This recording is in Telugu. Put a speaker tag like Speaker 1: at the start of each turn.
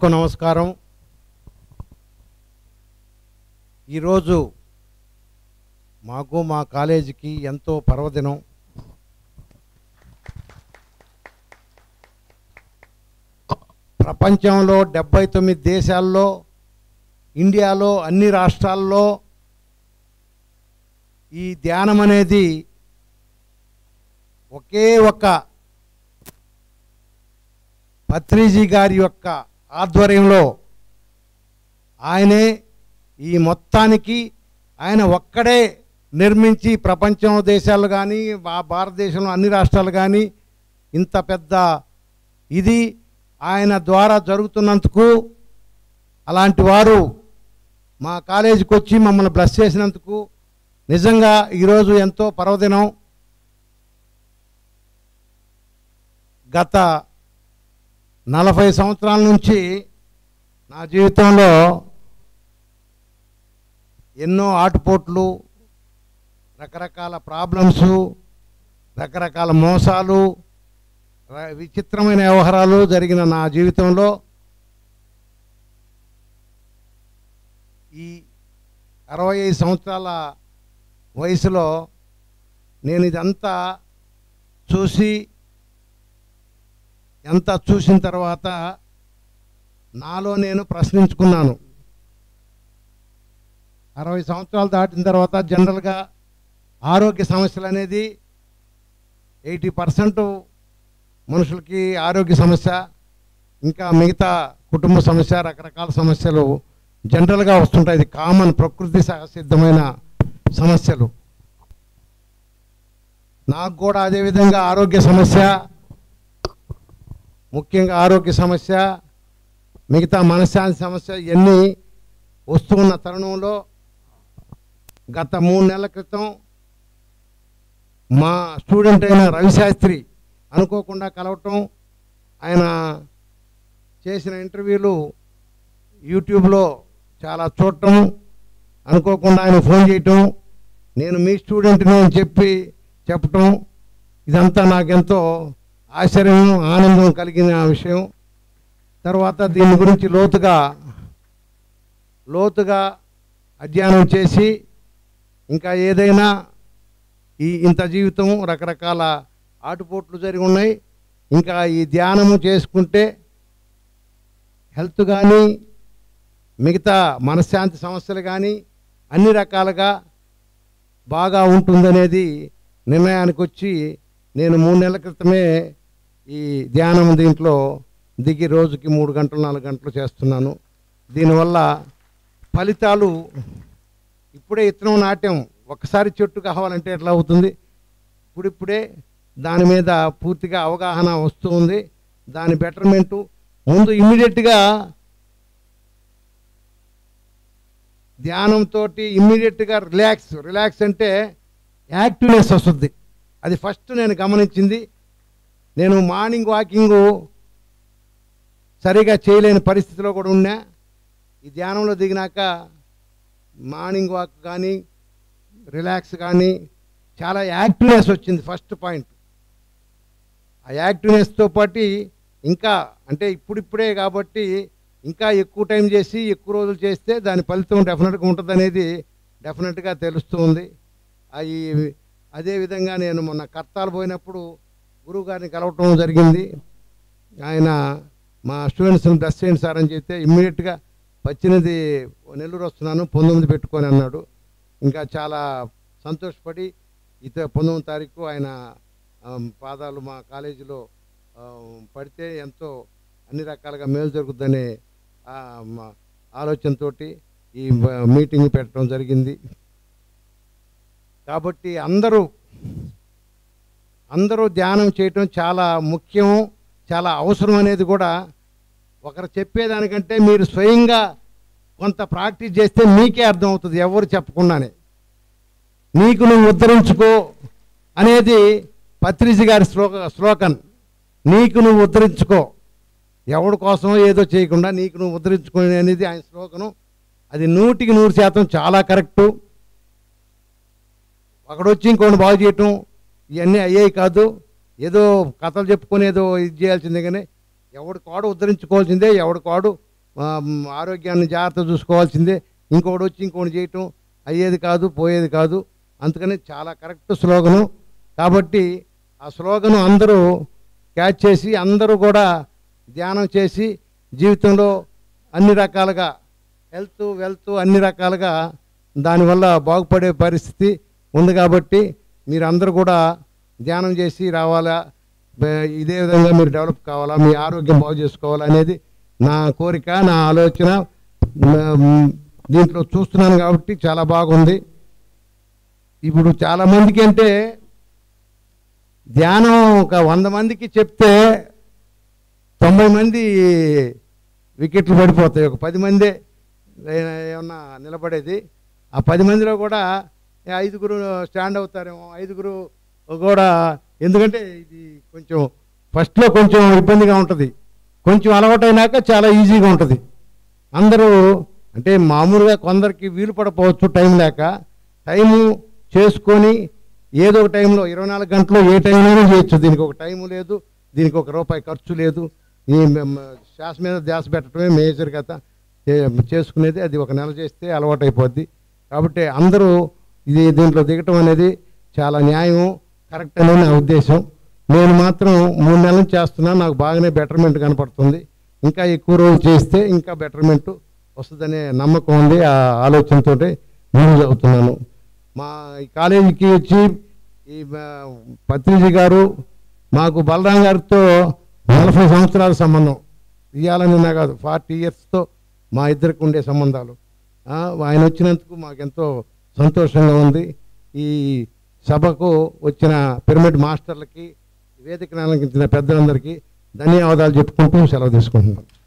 Speaker 1: అందరికీ నమస్కారం ఈరోజు మాకు మా కాలేజీకి ఎంతో పర్వదినం ప్రపంచంలో డెబ్బై తొమ్మిది దేశాల్లో ఇండియాలో అన్ని రాష్ట్రాల్లో ఈ ధ్యానం అనేది ఒకే ఒక్క పత్రిజీ గారి యొక్క ఆధ్వర్యంలో ఆయనే ఈ మొత్తానికి ఆయన ఒక్కడే నిర్మించి ప్రపంచం దేశాలు కానీ భారతదేశంలో అన్ని రాష్ట్రాలు కానీ ఇంత పెద్ద ఇది ఆయన ద్వారా జరుగుతున్నందుకు అలాంటి వారు మా కాలేజీకి వచ్చి మమ్మల్ని బ్లెస్ చేసినందుకు నిజంగా ఈరోజు ఎంతో పర్వదినం గత నలభై సంవత్సరాల నుంచి నా జీవితంలో ఎన్నో ఆటుపోట్లు రకరకాల ప్రాబ్లమ్స్ రకరకాల మోసాలు ర- విచిత్రమైన వ్యవహారాలు జరిగిన నా జీవితంలో ఈ అరవై ఐదు సంవత్సరాల వయసులో నేను ఇదంతా చూసి ఎంత చూసిన తర్వాత నాలో నేను ప్రశ్నించుకున్నాను అరవై సంవత్సరాలు దాటిన తర్వాత జనరల్గా ఆరోగ్య సమస్యలు అనేది ఎయిటీ పర్సెంట్ మనుషులకి ఆరోగ్య సమస్య ఇంకా మిగతా కుటుంబ సమస్య రకరకాల సమస్యలు జనరల్గా వస్తుంటాయి ఇది కామన్ ప్రకృతి సహసిద్ధమైన సమస్యలు నాకు కూడా అదేవిధంగా ఆరోగ్య సమస్య ముఖ్యంగా ఆరోగ్య సమస్య మిగతా మనశ్శాంతి సమస్య ఇవన్నీ వస్తున్న తరుణంలో గత మూడు నెలల క్రితం మా స్టూడెంట్ అయిన రవిశాస్త్రి అనుకోకుండా కలవటం ఆయన చేసిన ఇంటర్వ్యూలు యూట్యూబ్లో చాలా చూడటం అనుకోకుండా ఆయన ఫోన్ చేయటం నేను మీ స్టూడెంట్ని అని చెప్పి చెప్పటం ఇదంతా నాకెంతో ఆశ్చర్యం ఆనందం కలిగిన విషయం తర్వాత దీని గురించి లోతుగా లోతుగా అధ్యయనం చేసి ఇంకా ఏదైనా ఈ ఇంత జీవితం రకరకాల ఆటుపోట్లు జరిగి ఉన్నాయి ఇంకా ఈ ధ్యానము చేసుకుంటే హెల్త్ కానీ మిగతా మనశ్శాంతి సమస్యలు కానీ అన్ని రకాలుగా బాగా ఉంటుందనేది నిర్ణయానికి వచ్చి నేను మూడు నెలల క్రితమే ఈ ధ్యానం దీంట్లో దిగి రోజుకి మూడు గంటలు నాలుగు గంటలు చేస్తున్నాను దీనివల్ల ఫలితాలు ఇప్పుడే ఇత్తనం నాట్యం ఒకసారి చెట్టు కావాలంటే ఎట్లా అవుతుంది ఇప్పుడిప్పుడే దాని మీద పూర్తిగా అవగాహన వస్తూ ఉంది దాని బెటర్మెంటు ముందు ఇమ్మీడియట్గా ధ్యానంతో ఇమ్మీడియట్గా రిలాక్స్ రిలాక్స్ అంటే యాక్టివ్నెస్ వస్తుంది అది ఫస్ట్ నేను గమనించింది నేను మార్నింగ్ వాకింగ్ సరిగా చేయలేని పరిస్థితిలో కూడా ఉన్నా ఈ ధ్యానంలో దిగినాక మార్నింగ్ వాక్ కానీ రిలాక్స్ కానీ చాలా యాక్టివ్నెస్ వచ్చింది ఫస్ట్ పాయింట్ ఆ యాక్టివ్నెస్తో పాటు ఇంకా అంటే ఇప్పుడిప్పుడే కాబట్టి ఇంకా ఎక్కువ టైం చేసి ఎక్కువ రోజులు చేస్తే దాని ఫలితం డెఫినెట్గా ఉంటుంది అనేది డెఫినెట్గా తెలుస్తూ ఉంది అవి అదేవిధంగా నేను మొన్న కర్తాలు పోయినప్పుడు గురువు గారిని కలవటం జరిగింది ఆయన మా స్టూడెంట్స్ని బ్లెస్ చేయండి సార్ అని చెప్తే ఇమ్మీడియట్గా పచ్చినది నెల్లూరు వస్తున్నాను పంతొమ్మిది పెట్టుకొని అన్నాడు ఇంకా చాలా సంతోషపడి ఇత పంతొమ్మిది తారీఖు ఆయన ఆ, పాదాలు మా కాలేజీలో ఆ, పడితే ఎంతో అన్ని రకాలుగా మేలు జరుగుతుందనే ఆ, మా ఆలోచనతోటి ఈ బ- మీటింగ్ పెట్టడం జరిగింది కాబట్టి అందరూ అందరూ ధ్యానం చేయటం చాలా ముఖ్యం చాలా అవసరం అనేది కూడా ఒకరు చెప్పేదానికంటే మీరు స్వయంగా కొంత ప్రాక్టీస్ చేస్తే మీకే అర్థమవుతుంది ఎవరు చెప్పకుండానే నీకు నువ్వు ఉద్ధరించుకో అనేది పత్రిజి గారి శ్లోక శ్లోకన్ నీకు నువ్వు ఉద్ధరించుకో ఎవడి కోసం ఏదో చేయకుండా నీకు నువ్వు ఉద్ధరించుకునే అనేది ఆయన శ్లోకను అది నూటికి నూరు శాతం చాలా కరెక్టు ఒకడొచ్చి ఇంకోటి బాగు చేయటం ఇవన్నీ అయ్యాయి కాదు ఏదో కథలు చెప్పుకొని ఏదో ఇది చేయాల్సిందే కానీ ఎవడి కాడు ఉద్ధరించుకోవాల్సిందే ఎవడి కాడు ఆ, మ్, ఆరోగ్యాన్ని జాగ్రత్త చూసుకోవాల్సిందే ఇంకొకటి వచ్చి ఇంకొకటి చేయటం అయ్యేది కాదు పోయేది కాదు అందుకని చాలా కరెక్ట్ స్లోగను కాబట్టి ఆ స్లోగను అందరూ క్యాచ్ చేసి అందరూ కూడా ధ్యానం చేసి జీవితంలో అన్ని రకాలుగా హెల్త్ వెల్త్ అన్ని రకాలుగా దానివల్ల బాగుపడే పరిస్థితి ఉంది కాబట్టి మీరు అందరూ కూడా ధ్యానం చేసి రావాలా బే- ఇదే విధంగా మీరు డెవలప్ కావాలా మీ ఆరోగ్యం బాగు చేసుకోవాలా అనేది నా కోరిక నా ఆలోచన మ్, దీంట్లో చూస్తున్నాను కాబట్టి చాలా బాగుంది ఇప్పుడు చాలా మందికి అంటే ధ్యానం ఒక వంద మందికి చెప్తే తొంభై మంది వికెట్లు పడిపోతాయి ఒక పది మందే ఏ- ఏమన్నా నిలబడేది ఆ పది మందిలో కూడా ఏ ఐదుగురు స్టాండ్ అవుతారేమో ఐదుగురు కూడా ఎందుకంటే ఇది కొంచెం ఫస్ట్లో కొంచెం ఇబ్బందిగా ఉంటుంది కొంచెం అలవాటైనాక చాలా ఈజీగా ఉంటుంది అందరూ అంటే మామూలుగా కొందరికి వీలు పడపోవచ్చు టైం లేక టైము చేసుకొని ఏదో ఒక టైంలో ఇరవై నాలుగు గంటలు ఏ టైంలోనే చేయొచ్చు దీనికి ఒక టైము లేదు దీనికి ఒక రూపాయి ఖర్చు లేదు ఈ మ- మ- శ్వాస మీద ధ్యాస పెట్టడమే మేజర్ కదా చే- చేసుకునేది అది ఒక నెల చేస్తే అలవాటు అయిపోద్ది కాబట్టి అందరూ ఇది దీంట్లో దిగటం అనేది చాలా న్యాయం కరెక్ట్ అనేది నా ఉద్దేశం నేను మాత్రం మూడు నెలల నుంచి చేస్తున్నాను నాకు బాగానే బెటర్మెంట్ కనపడుతుంది ఇంకా ఎక్కువ రోజులు చేస్తే ఇంకా బెటర్మెంట్ వస్తుందనే నమ్మకం ఉంది ఆ ఆలోచనతోటి ముందు చదువుతున్నాను మా ఈ కాలేజీకి వచ్చి ఈ ఆ, పత్రిజీ గారు మాకు బలరాం గారితో నలభై సంవత్సరాల సంబంధం ఇవ్వాలని నా కాదు ఫార్టీ ఇయర్స్తో మా ఇద్దరికి ఉండే సంబంధాలు ఆ, ఆయన వచ్చినందుకు మాకెంతో సంతోషంగా ఉంది ఈ సభకు వచ్చిన పిరమిడ్ మాస్టర్లకి వేదికను అలంకరించిన పెద్దలందరికీ ధన్యవాదాలు చెప్పుకుంటూ సెలవు తీసుకుంటున్నాను